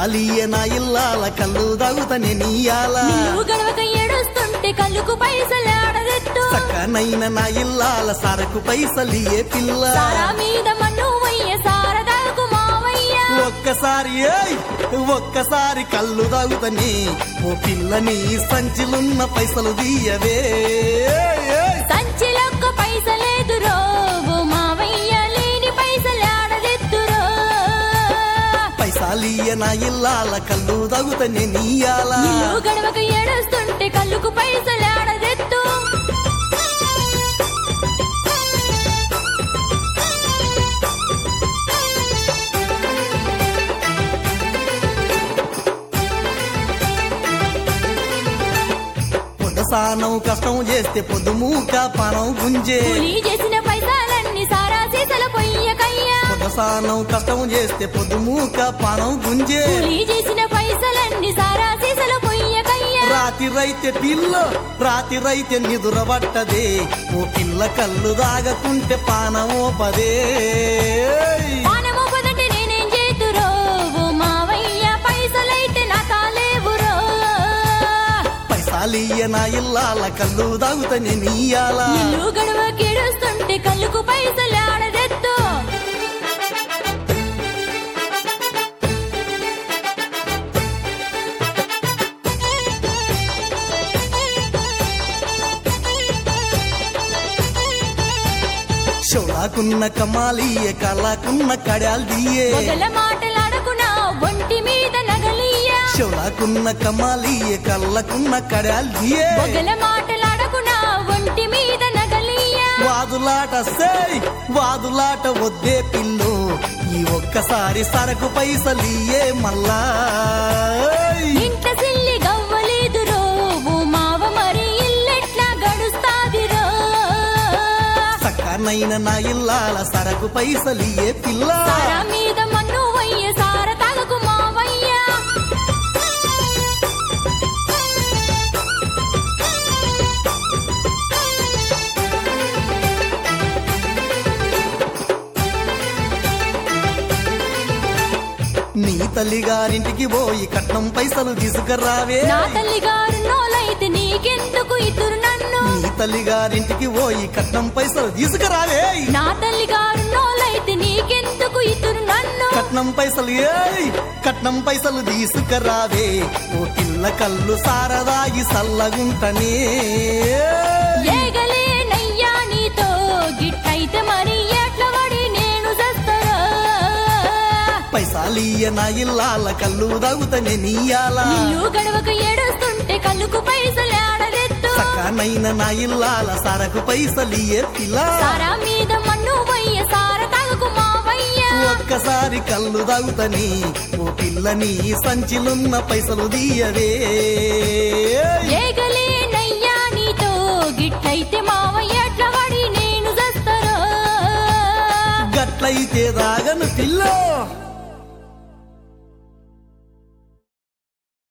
పైసాలియ నా ఇల్లాల కళ్ళు దాగుతనే నీయాల నిలువు గడవక ఏడుస్తుంటే కళ్ళుకు పైసలాడదెత్తు సక్కనైన నా ఇల్లాల సరకు పైసలియే పిల్ల సారా మీద మన్ను వయ్య సారదాకు మావయ్య ఒక్కసారి ఏయ్ ఒక్కసారి కళ్ళు దాగుతని ఓ పిల్లని సంచిలున్న పైసలు తీయవే ఏయ్. సంచిలొక్క పైసలేదురో ఓ మావయ్య లేని పైసలాడదెత్తురో పైసాలియ నా ఇల్లాల కళ్ళు దాగుతనే నీయాల నిలువు గడవక ఏడుస్తుంటే కళ్ళుకు పైసలాడదెత్తు పొదసానం కష్టం చేస్తే పొద్దుమూక పనం గుంజే కూలీ చేసిన పైసలన్నీ సారా సీసల పొయ్యకయ్యా పొదసానం కష్టం చేస్తే పొద్దుమూక పనం గుంజే కూలీ చేసిన పైసలన్నీ సారా సీసల పొయ్యకయ్యా రాతి రైతే పిల్ల రాతి రైతే నిదుర పట్టదే ఓ పిల్ల కళ్ళు దాగకుంటే పానమో పదే పానము పొదటి నేనేం చేతురో ఓ మావయ్య పైసలైతే నా తాలేవురో పైసాలియ నా ఇల్లాల కళ్ళు దాగుతనే నీయాల ఇల్లు గడవ కిడుస్తుంటే కళ్ళుకు పైసలాడదెత్తు షోలాకున్న కమాలియే కళ్ళకున్న కడాల్ దియే పొగల మాటలాడకునా ఒంటి మీద నగలియ్యా షోలాకున్న కమాలియే కళ్ళకున్న కడాల్ దియే పొగల మాటలాడకునా ఒంటి మీద నగలియ్యా వాదులాట సేయ్ వాదులాట వద్దే పిల్లు ఈ ఒక్కసారి సరకు పైసలియే మళ్ళా ఏయ్. ఇంట సిల్లి గవ్వలేదురో ఓ మావ మరి ఇల్లెట్లా గడుస్తాదిరో సక్కనైన నా ఇల్లాల సరకు పైసలియే పిల్ల సారా మీద మన్ను వయ్య సార తాగకు మావయ్య నీ తల్లి గారింటికి పోయి కట్నం పైసలు తీసుకురావే నా తల్లి గారు నోలైతే నీకెందుకు ఇద్దరు నన్ను నీ తల్లి గారింటికి పోయి కట్నం పైసలు తీసుకురావే నా తల్లి గారు నోలైతే నీకెందుకు ఇద్దరు నన్ను కట్నం పైసలు ఏయ్ కట్నం పైసలు తీసుకురావే ఓ పిల్ల కళ్ళు సారదాగి సల్లగుంటనే ఏగలే నయ్యా నీతో గిట్టయితే మరి ఎట్ల పడి నేను చస్తారా పైసాలియ నా ఇల్లాల కళ్ళు దాగుతనే నీయాల ఇల్లు గడవక ఏడుస్తుంటే కళ్ళుకు పైసలాడదెత్తు సక్కనైన నా ఇల్లాల సరకు పైసలియే పిల్ల సారా మీద మన్ను వయ్య సార తాగకు మావయ్య ఒక్కసారి కళ్ళు దాగుతని ఓ పిల్లని సంచిలున్న పైసలు తీయవే ఏగలే